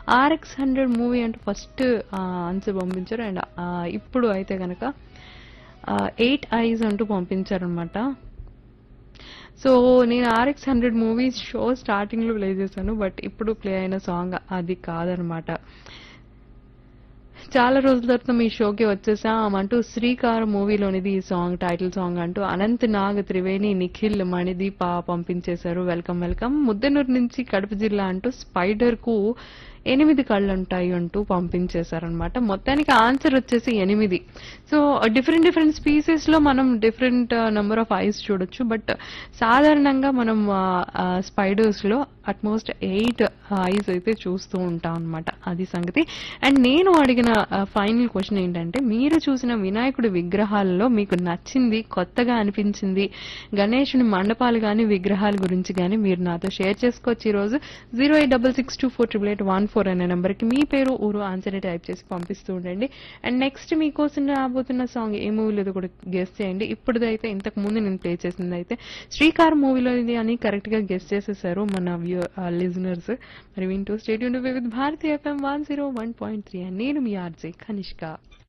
RX hundred movie అంటూ first answer పంపించారు and ఇప్పుడు అయితే కనుక ఎయిట్ ఐస్ అంటూ పంపించారనమాట సో నేను RX hundred movies show starting లో ప్లే చేశాను బట్ ఇప్పుడు ప్లే అయిన సాంగ్ అది కాదనమాట చాలా రోజుల తర్వాత మీ షోకి వచ్చేసాం అంటూ శ్రీకార్ మూవీలోనిది ఈ సాంగ్ టైటిల్ సాంగ్ అంటూ అనంత్ నాగ్ త్రివేణి నిఖిల్ మణిదీప పంపించేశారు వెల్కమ్ వెల్కమ్ ముద్దనూరు నుంచి కడప జిల్లా అంటూ స్పైడర్ కు ఎనిమిది కళ్ళు ఉంటాయి అంటూ పంపించేశారనమాట మొత్తానికి ఆన్సర్ వచ్చేసి ఎనిమిది సో డిఫరెంట్ డిఫరెంట్ స్పీసెస్ లో మనం డిఫరెంట్ నెంబర్ ఆఫ్ ఐస్ చూడొచ్చు బట్ సాధారణంగా మనం స్పైడర్స్ లో అట్మోస్ట్ ఎయిట్ ఐస్ అయితే చూస్తూ ఉంటాం అనమాట అది సంగతి అండ్ నేను అడిగిన ఫైనల్ క్వశ్చన్ ఏంటంటే మీరు చూసిన వినాయకుడి విగ్రహాలలో మీకు నచ్చింది కొత్తగా అనిపించింది గణేషుని మండపాలు కానీ విగ్రహాల గురించి కానీ మీరు నాతో షేర్ చేసుకోవచ్చు ఈ రోజు zero eight double six two four triple eight one four అనే నెంబర్కి మీ పేరు ఊరు ఆన్సర్ టైప్ చేసి పంపిస్తూ ఉండండి అండ్ నెక్స్ట్ మీకోసం రాబోతున్న సాంగ్ ఏ మూవీలో కూడా గెస్ చేయండి ఇప్పుడుదైతే ఇంతకు ముందు నేను ప్లే చేసింది అయితే శ్రీకార్ మూవీలో ఇది అని కరెక్ట్ గా గెస్ చేసేసారు మన వ్యూ లిజనర్స్ మరి వింటూ stadium with Bharatiya FM one zero one point three నేను మీ ఆర్జే కనిష్క